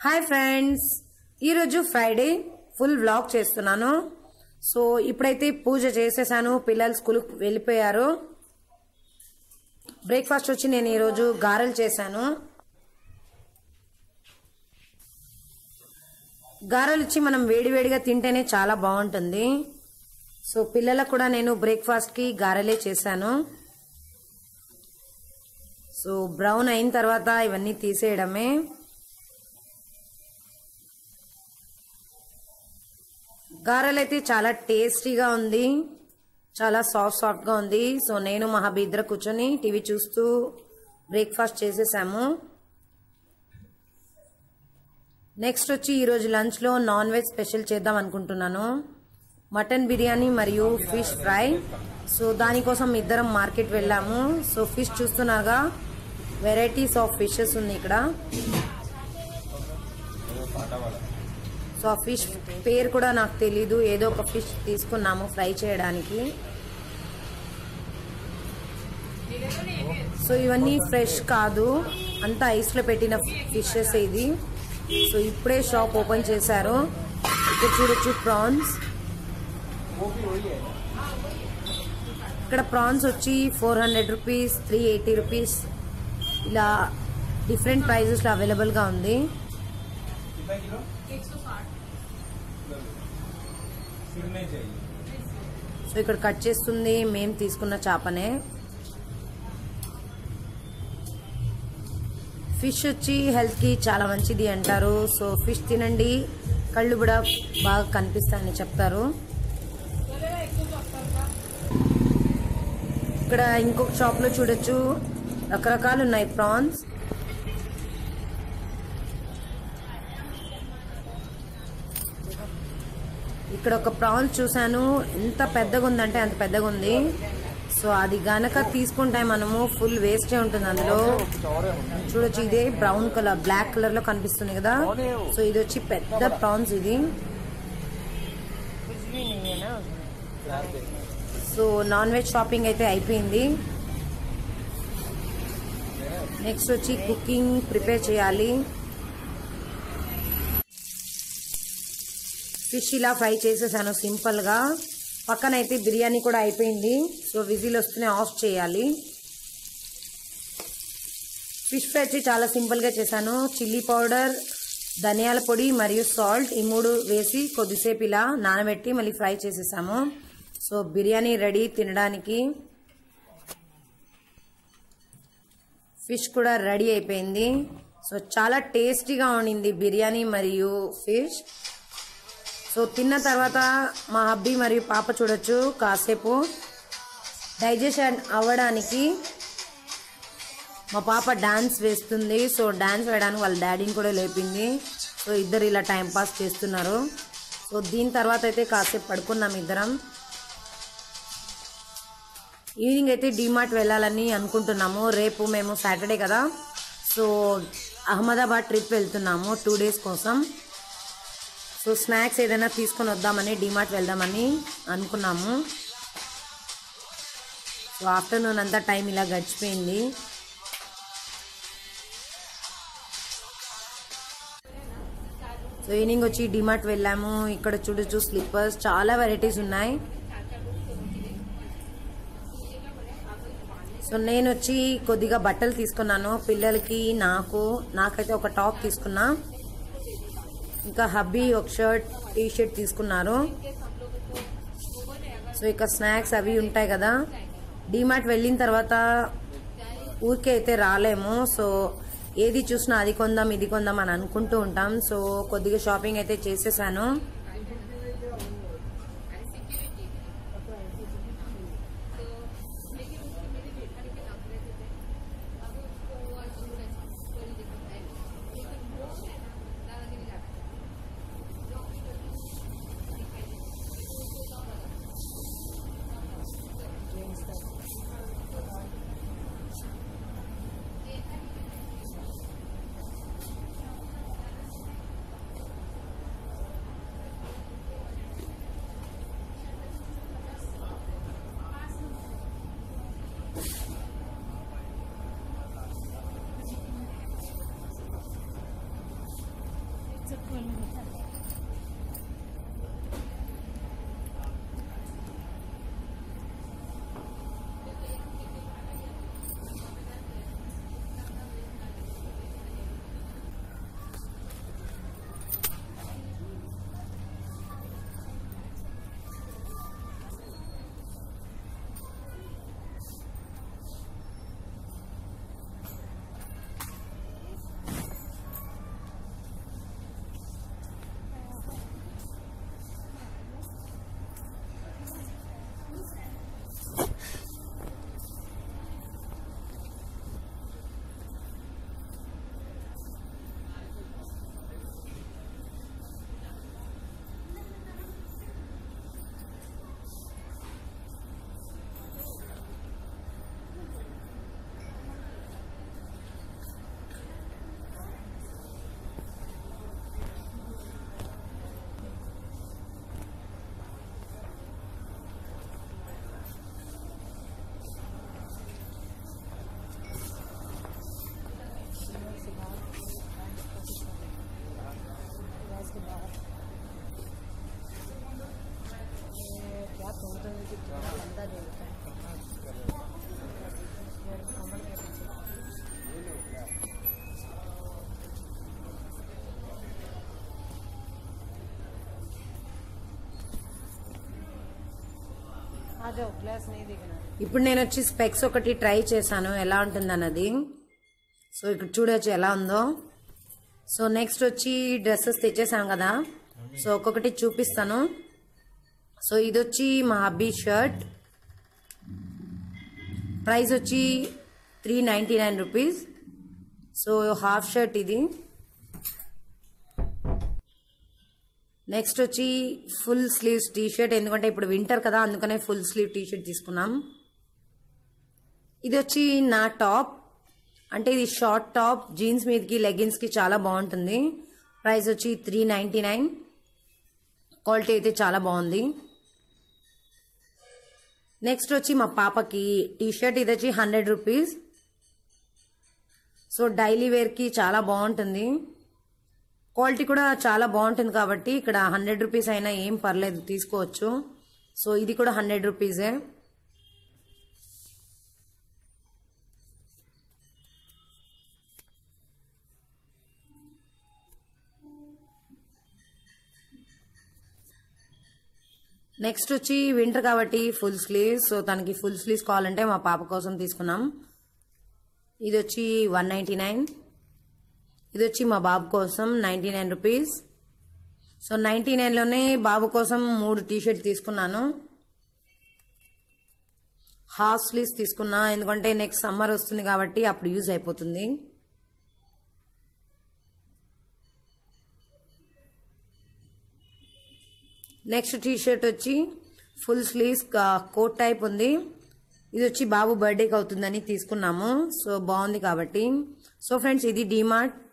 hi friends ఈరోజు Friday full vlog చేస్తున్నాను so ఇప్పుడైతే పూజ చేసేసాను పిల్లలు స్కూల్కి వెళ్ళిపోయారు బ్రేక్ఫాస్ట్ వచ్చి నేను ఈరోజు గారెలు చేశాను గారెలు ఇచ్చి మనం వేడివేడిగా తింటేనే చాలా బాగుంటుంది సో పిల్లలకు కూడా నేను బ్రేక్ఫాస్ట్కి గారెలే చేశాను సో బ్రౌన్ అయిన తర్వాత ఇవన్నీ తీసేయడమే గారెలు అయితే చాలా టేస్టీగా ఉంది చాలా సాఫ్ట్ సాఫ్ట్గా ఉంది సో నేను మా హబ్బీ ఇద్దరు కూర్చొని టీవీ చూస్తూ బ్రేక్ఫాస్ట్ చేసేసాము నెక్స్ట్ వచ్చి ఈరోజు లంచ్లో నాన్ వెజ్ స్పెషల్ చేద్దాం అనుకుంటున్నాను మటన్ బిర్యానీ మరియు ఫిష్ ఫ్రై సో దానికోసం ఇద్దరం మార్కెట్ వెళ్ళాము సో ఫిష్ చూస్తున్నాగా వెరైటీస్ ఆఫ్ ఫిషెస్ ఉంది ఇక్కడ సో ఆ ఫిష్ పేరు కూడా నాకు తెలీదు ఏదో ఒక ఫిష్ తీసుకున్నాము ఫ్రై చేయడానికి సో ఇవన్నీ ఫ్రెష్ కాదు అంతా ఐస్లో పెట్టిన ఫిషెస్ ఇది సో ఇప్పుడే షాప్ ఓపెన్ చేశారు ఇక్కడ చూడొచ్చు ప్రాన్స్ ఇక్కడ ప్రాన్స్ వచ్చి four hundred rupees three eighty rupees ఇలా డిఫరెంట్ ప్రైజెస్లో అవైలబుల్గా ఉంది సో ఇక్కడ కట్ చేస్తుంది మేము తీసుకున్న చేపనే ఫిష్ వచ్చి హెల్త్కి చాలా మంచిది అంటారు సో ఫిష్ తినండి కళ్ళు కూడా బాగా కనిపిస్తాయని చెప్తారు ఇక్కడ ఇంకొక షాప్లో చూడొచ్చు రకరకాలు ఉన్నాయి ప్రాన్స్ ఇక్కడ ఒక ప్రాన్స్ చూసాను ఎంత పెద్దగా ఉందంటే అంత పెద్దగా ఉంది సో అది గనక తీసుకుంటే మనము ఫుల్ వేస్టే ఉంటుంది అందులో చూడొచ్చు ఇదే బ్రౌన్ కలర్ బ్లాక్ కలర్ లో కనిపిస్తుంది కదా సో ఇది వచ్చి పెద్ద ప్రాన్స్ ఇది సో నాన్ వెజ్ షాపింగ్ అయితే అయిపోయింది నెక్స్ట్ వచ్చి కుకింగ్ ప్రిపేర్ చేయాలి ఫిష్ ఇలా ఫ్రై చేసేసాను సింపుల్గా పక్కన అయితే బిర్యానీ కూడా అయిపోయింది సో విజిల్ వస్తూనే ఆఫ్ చేయాలి ఫిష్ ఫ్రై వచ్చి చాలా సింపుల్గా చేశాను చిల్లీ పౌడర్ ధనియాల పొడి మరియు సాల్ట్ ఈ మూడు వేసి కొద్దిసేపు ఇలా నానబెట్టి మళ్ళీ ఫ్రై చేసేసాము సో బిర్యానీ రెడీ తినడానికి ఫిష్ కూడా రెడీ అయిపోయింది సో చాలా టేస్టీగా ఉండింది బిర్యానీ మరియు ఫిష్ సో తిన్న తర్వాత మా హబ్బీ మరియు పాప చూడొచ్చు కాసేపు డైజెషన్ అవ్వడానికి మా పాప డాన్స్ వేస్తుంది సో డాన్స్ వేయడానికి వాళ్ళ డాడీని కూడా లేపింది సో ఇద్దరు ఇలా టైం పాస్ చేస్తున్నారు సో దీని తర్వాత అయితే కాసేపు పడుకున్నాం ఇద్దరం ఈవినింగ్ అయితే డీమార్ట్ వెళ్ళాలని అనుకుంటున్నాము రేపు మేము సాటర్డే కదా సో అహ్మదాబాద్ ట్రిప్ వెళ్తున్నాము టూ డేస్ కోసం సో స్నాక్స్ ఏదైనా తీసుకొని వద్దామని డిమార్ట్ వెళ్దామని అనుకున్నాము సో ఆఫ్టర్నూన్ అంతా టైం ఇలా గడిచిపోయింది సో ఈవినింగ్ వచ్చి డిమార్ట్ వెళ్ళాము ఇక్కడ చూడొచ్చు స్లిప్పర్స్ చాలా వెరైటీస్ ఉన్నాయి సో నేను వచ్చి కొద్దిగా బట్టలు తీసుకున్నాను పిల్లలకి నాకు నాకైతే ఒక టాప్ తీసుకున్నా ఇంకా హబ్బీ ఒక షర్ట్ టీ షర్ట్ తీసుకున్నారు సో ఇక స్నాక్స్ అవి ఉంటాయి కదా డిమార్ట్ వెళ్ళిన తర్వాత ఊరికే అయితే రాలేము సో ఏది చూసినా అది కొందాం ఇది కొందాం అని అనుకుంటూ ఉంటాం సో కొద్దిగా షాపింగ్ అయితే చేసేసాను ఇప్పుడు నేను వచ్చి స్పెక్స్ ఒకటి ట్రై చేశాను ఎలా ఉంటుంది అన్నది సో ఇక్కడ చూడొచ్చు ఎలా ఉందో సో నెక్స్ట్ వచ్చి డ్రెస్సెస్ తెచ్చేసాం కదా సో ఒక్కొక్కటి చూపిస్తాను సో ఇది వచ్చి మా హబ్బీ షర్ట్ ప్రైస్ వచ్చి three ninety nine rupees so half shirt ఇది నెక్స్ట్ వచ్చి ఫుల్ స్లీవ్స్ టీ షర్ట్ ఎందుకంటే ఇప్పుడు వింటర్ కదా అందుకనే ఫుల్ స్లీవ్ టీ షర్ట్ తీసుకున్నాం ఇది వచ్చి నా టాప్ అంటే ఇది షార్ట్ టాప్ జీన్స్ మీదకి లెగిన్స్కి చాలా బాగుంటుంది ప్రైస్ వచ్చి త్రీ నైంటీ నైన్ క్వాలిటీ అయితే చాలా బాగుంది నెక్స్ట్ వచ్చి మా పాపకి టీ షర్ట్ ఇది వచ్చి హండ్రెడ్ రూపీస్ సో డైలీ వేర్కి చాలా బాగుంటుంది క్వాలిటీ కూడా చాలా బాగుంటుంది కాబట్టి ఇక్కడ హండ్రెడ్ రూపీస్ అయినా ఏం పర్లేదు తీసుకోవచ్చు సో ఇది కూడా హండ్రెడ్ రూపీసే నెక్స్ట్ వచ్చి వింటర్ కాబట్టి ఫుల్ స్లీవ్స్ సో తనకి ఫుల్ స్లీవ్స్ కావాలంటే మా పాప కోసం తీసుకున్నాం ఇది వచ్చి వన్ నైంటీ నైన్ ఇది వచ్చి మా బాబు కోసం ninety nine rupees so ninety నైన్లోనే బాబు కోసం మూడు టీ షర్ట్ తీసుకున్నాను హాఫ్ స్లీవ్స్ తీసుకున్నా ఎందుకంటే నెక్స్ట్ సమ్మర్ వస్తుంది కాబట్టి అప్పుడు యూజ్ అయిపోతుంది నెక్స్ట్ టీ షర్ట్ వచ్చి ఫుల్ స్లీవ్స్ కోట్ టైప్ ఉంది ఇది వచ్చి బాబు బర్త్డేకి అవుతుందని తీసుకున్నాము సో బాగుంది కాబట్టి సో ఫ్రెండ్స్ ఇది డీమార్ట్